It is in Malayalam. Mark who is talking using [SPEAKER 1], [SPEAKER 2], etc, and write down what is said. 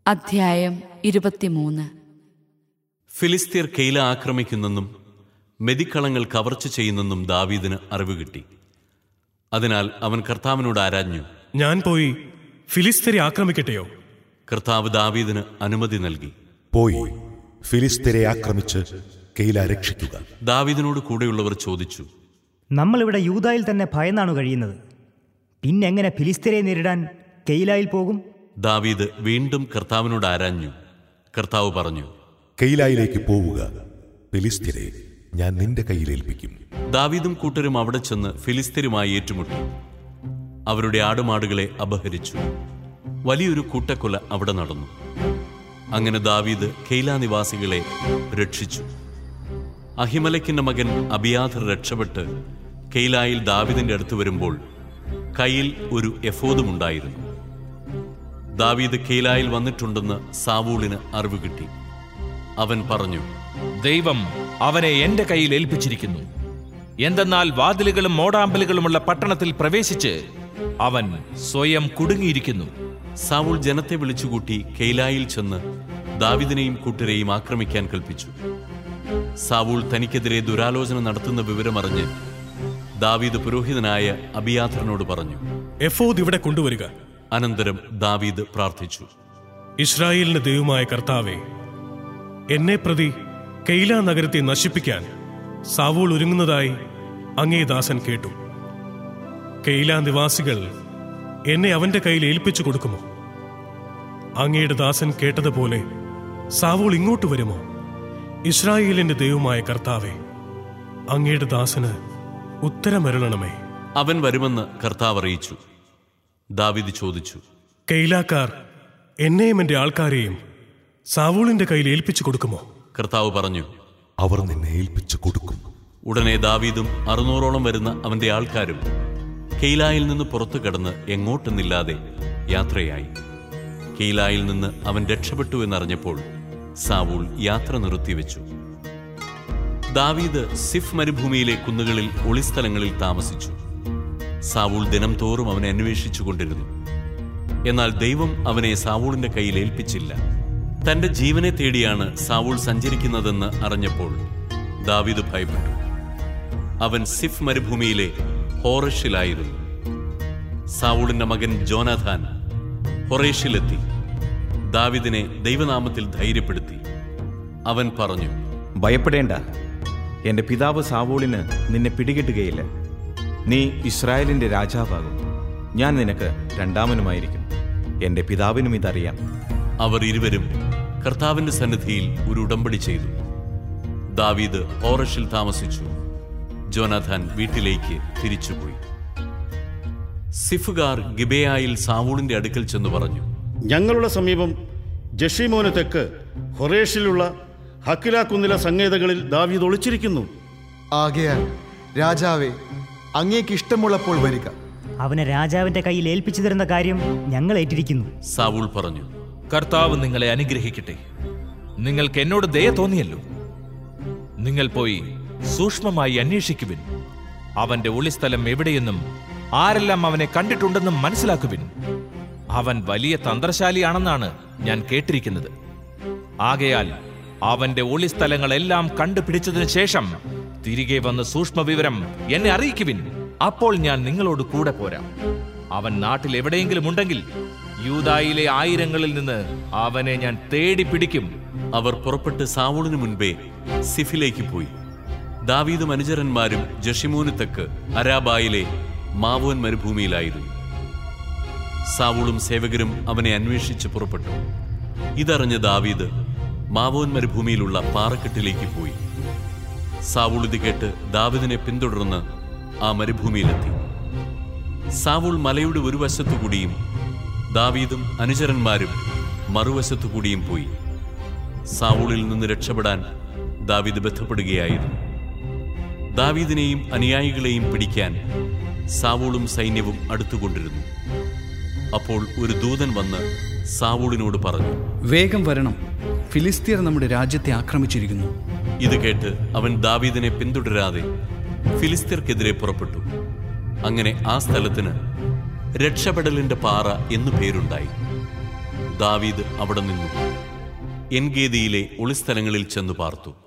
[SPEAKER 1] അധ്യായം ഇരുപത്തിമൂന്ന്
[SPEAKER 2] ഫിലിസ്തീർ കെയില ആക്രമിക്കുന്നെന്നും മെതിക്കളങ്ങൾ കവർച്ച ചെയ്യുന്നെന്നും ദാവീദിന് അറിവ് കിട്ടി അതിനാൽ അവൻ കർത്താവിനോട് ആരാഞ്ഞു
[SPEAKER 3] ഞാൻ പോയി ഫിലിസ്തരെ ആക്രമിക്കട്ടെയോ
[SPEAKER 2] കർത്താവ് ദാവീദിന് അനുമതി നൽകി
[SPEAKER 4] പോയി ഫിലിസ്തരെ ആക്രമിച്ച് കെയില രക്ഷിക്കുക
[SPEAKER 2] ദാവീദിനോട് കൂടെയുള്ളവർ ചോദിച്ചു
[SPEAKER 5] നമ്മളിവിടെ യൂതായിൽ തന്നെ ഭയന്നാണ് കഴിയുന്നത് പിന്നെങ്ങനെ ഫിലിസ്തീനെ നേരിടാൻ കെയിലായിൽ പോകും
[SPEAKER 2] ദാവീദ് വീണ്ടും കർത്താവിനോട് ആരാഞ്ഞു കർത്താവ് പറഞ്ഞു
[SPEAKER 4] കെയിലായിലേക്ക് പോവുക ഫിലിസ്തരെ ഞാൻ നിന്റെ കയ്യിൽ ഏൽപ്പിക്കും
[SPEAKER 2] ദാവീദും കൂട്ടരും അവിടെ ചെന്ന് ഫിലിസ്തീനുമായി ഏറ്റുമുട്ടി അവരുടെ ആടുമാടുകളെ അപഹരിച്ചു വലിയൊരു കൂട്ടക്കൊല അവിടെ നടന്നു അങ്ങനെ ദാവീദ് കെയില നിവാസികളെ രക്ഷിച്ചു അഹിമലക്കിന്റെ മകൻ അബിയാഥർ രക്ഷപ്പെട്ട് കെയിലായിൽ ദാവീദിന്റെ അടുത്ത് വരുമ്പോൾ കയ്യിൽ ഒരു എഫോദുമുണ്ടായിരുന്നു ദാവീദ് കെയിലായിൽ വന്നിട്ടുണ്ടെന്ന് സാവൂളിന് അറിവ് കിട്ടി അവൻ പറഞ്ഞു
[SPEAKER 6] ദൈവം അവനെ എന്റെ കയ്യിൽ ഏൽപ്പിച്ചിരിക്കുന്നു എന്തെന്നാൽ വാതിലുകളും മോടാമ്പലുകളുമുള്ള പട്ടണത്തിൽ പ്രവേശിച്ച് അവൻ സ്വയം കുടുങ്ങിയിരിക്കുന്നു
[SPEAKER 2] സാവൂൾ ജനത്തെ വിളിച്ചുകൂട്ടി കെയിലായിൽ ചെന്ന് ദാവിദിനെയും കൂട്ടരെയും ആക്രമിക്കാൻ കൽപ്പിച്ചു സാവൂൾ തനിക്കെതിരെ ദുരാലോചന നടത്തുന്ന വിവരമറിഞ്ഞ് ദാവീദ് പുരോഹിതനായ അബിയാഥറിനോട് പറഞ്ഞു
[SPEAKER 3] എഫോദ് ഇവിടെ കൊണ്ടുവരിക
[SPEAKER 2] അനന്തരം ദാവീദ് പ്രാർത്ഥിച്ചു
[SPEAKER 3] ഇസ്രായേലിന്റെ ദൈവമായ കർത്താവെ എന്നെ പ്രതി കെയില നഗരത്തെ നശിപ്പിക്കാൻ സാവൂൾ ഒരുങ്ങുന്നതായി അങ്ങേ ദാസൻ കേട്ടു കെയില നിവാസികൾ എന്നെ അവന്റെ കയ്യിൽ ഏൽപ്പിച്ചു കൊടുക്കുമോ അങ്ങയുടെ ദാസൻ കേട്ടതുപോലെ സാവൂൾ ഇങ്ങോട്ട് വരുമോ ഇസ്രായേലിന്റെ ദൈവമായ കർത്താവെ അങ്ങയുടെ ദാസന് ഉത്തരമരുളണമേ
[SPEAKER 2] അവൻ വരുമെന്ന് കർത്താവ് അറിയിച്ചു ദാവീദ് ചോദിച്ചു
[SPEAKER 3] കെയിലാക്കാർ എന്നെയും എന്റെ ആൾക്കാരെയും സാവൂളിന്റെ കയ്യിൽ ഏൽപ്പിച്ചു കൊടുക്കുമോ
[SPEAKER 2] കർത്താവ് പറഞ്ഞു
[SPEAKER 4] അവർ നിന്നെ ഏൽപ്പിച്ചു കൊടുക്കും
[SPEAKER 2] ഉടനെ ദാവീദും അറുന്നൂറോളം വരുന്ന അവന്റെ ആൾക്കാരും കെയിലായിൽ നിന്ന് പുറത്തു കടന്ന് എങ്ങോട്ടെന്നില്ലാതെ യാത്രയായി കെയിലായിൽ നിന്ന് അവൻ രക്ഷപ്പെട്ടു എന്നറിഞ്ഞപ്പോൾ സാവൂൾ യാത്ര നിർത്തിവെച്ചു ദാവീദ് സിഫ് മരുഭൂമിയിലെ കുന്നുകളിൽ ഒളിസ്ഥലങ്ങളിൽ താമസിച്ചു സാവൂൾ ദിനം തോറും അവനെ അന്വേഷിച്ചു കൊണ്ടിരുന്നു എന്നാൽ ദൈവം അവനെ സാവൂളിന്റെ കയ്യിൽ ഏൽപ്പിച്ചില്ല തന്റെ ജീവനെ തേടിയാണ് സാവൂൾ സഞ്ചരിക്കുന്നതെന്ന് അറിഞ്ഞപ്പോൾ ദാവീദ് ഭയപ്പെട്ടു അവൻ സിഫ് മരുഭൂമിയിലെ ഹോറഷിലായിരുന്നു സാവൂളിന്റെ മകൻ ജോനാഥാൻ ഹൊറേഷിലെത്തി ദാവിദിനെ ദൈവനാമത്തിൽ ധൈര്യപ്പെടുത്തി അവൻ പറഞ്ഞു
[SPEAKER 7] ഭയപ്പെടേണ്ട എൻ്റെ പിതാവ് സാവൂളിന് നിന്നെ പിടികിട്ടുകയില്ല നീ ഇസ്രായേലിൻ്റെ രാജാവാകും ഞാൻ നിനക്ക് രണ്ടാമനുമായിരിക്കും എൻ്റെ പിതാവിനും ഇതറിയാം
[SPEAKER 2] അവർ ഇരുവരും കർത്താവിന്റെ സന്നിധിയിൽ ഒരു ഉടമ്പടി ചെയ്തു ദാവീദ് ഹോറഷിൽ താമസിച്ചു ജോനാഥാൻ വീട്ടിലേക്ക് തിരിച്ചുപോയി സിഫുകാർ ഗിബയായിൽ സാവൂളിന്റെ അടുക്കൽ ചെന്ന് പറഞ്ഞു
[SPEAKER 8] ഞങ്ങളുടെ സമീപം ജഷീമോന് തെക്ക് ഹൊറേഷിലുള്ള ഹക്കില കുന്നില സംഗീതകളിൽ ദാവീദ് ഒളിച്ചിരിക്കുന്നു
[SPEAKER 9] ആകയാൽ രാജാവെ അങ്ങേക്ക് ഇഷ്ടമുള്ളപ്പോൾ വരിക
[SPEAKER 5] അവനെ രാജാവിന്റെ കയ്യിൽ ഏൽപ്പിച്ചു തരുന്ന കാര്യം ഞങ്ങൾ ഏറ്റിരിക്കുന്നു
[SPEAKER 2] സാവൂൾ പറഞ്ഞു
[SPEAKER 6] കർത്താവ് നിങ്ങളെ അനുഗ്രഹിക്കട്ടെ നിങ്ങൾക്ക് എന്നോട് ദയ തോന്നിയല്ലോ നിങ്ങൾ പോയി സൂക്ഷ്മമായി അന്വേഷിക്കുവിൻ അവന്റെ ഒളിസ്ഥലം എവിടെയെന്നും ആരെല്ലാം അവനെ കണ്ടിട്ടുണ്ടെന്നും മനസ്സിലാക്കുവിൻ അവൻ വലിയ തന്ത്രശാലിയാണെന്നാണ് ഞാൻ കേട്ടിരിക്കുന്നത് ആകയാൽ അവന്റെ ഒളിസ്ഥലങ്ങളെല്ലാം കണ്ടുപിടിച്ചതിനു ശേഷം തിരികെ വന്ന് സൂക്ഷ്മ വിവരം എന്നെ അറിയിക്കുവിൻ അപ്പോൾ ഞാൻ നിങ്ങളോട് കൂടെ പോരാം അവൻ നാട്ടിൽ എവിടെയെങ്കിലും ഉണ്ടെങ്കിൽ യൂതായിലെ ആയിരങ്ങളിൽ നിന്ന് അവനെ ഞാൻ തേടി പിടിക്കും
[SPEAKER 2] അവർ പുറപ്പെട്ട് സാവൂളിനു മുൻപേ സിഫിലേക്ക് പോയി ദാവീദും അനുചരന്മാരും ജഷിമോന് തെക്ക് അരാബായിലെ മാവോൻ മരുഭൂമിയിലായിരുന്നു സാവൂളും സേവകരും അവനെ അന്വേഷിച്ച് പുറപ്പെട്ടു ഇതറിഞ്ഞ് ദാവീദ് മാവോൻ മരുഭൂമിയിലുള്ള പാറക്കെട്ടിലേക്ക് പോയി സാവൂൾ ഇത് കേട്ട് ദാവീദിനെ പിന്തുടർന്ന് ആ മരുഭൂമിയിലെത്തി സാവൂൾ മലയുടെ ഒരു വശത്തുകൂടിയും ദാവീദും അനുചരന്മാരും മറുവശത്തുകൂടിയും പോയി സാവൂളിൽ നിന്ന് രക്ഷപ്പെടാൻ ദാവീദ് ബന്ധപ്പെടുകയായിരുന്നു ദാവീദിനെയും അനുയായികളെയും പിടിക്കാൻ സാവൂളും സൈന്യവും അടുത്തുകൊണ്ടിരുന്നു അപ്പോൾ ഒരു ദൂതൻ വന്ന് സാവൂളിനോട് പറഞ്ഞു
[SPEAKER 10] വേഗം വരണം ഫിലിസ്തീർ നമ്മുടെ രാജ്യത്തെ ആക്രമിച്ചിരിക്കുന്നു
[SPEAKER 2] ഇത് കേട്ട് അവൻ ദാവീദിനെ പിന്തുടരാതെ ഫിലിസ്തീർക്കെതിരെ പുറപ്പെട്ടു അങ്ങനെ ആ സ്ഥലത്തിന് രക്ഷപ്പെടലിന്റെ പാറ എന്നു പേരുണ്ടായി ദാവീദ് അവിടെ നിന്നു എൻഗേദിയിലെ ഒളിസ്ഥലങ്ങളിൽ ചെന്നു പാർത്തു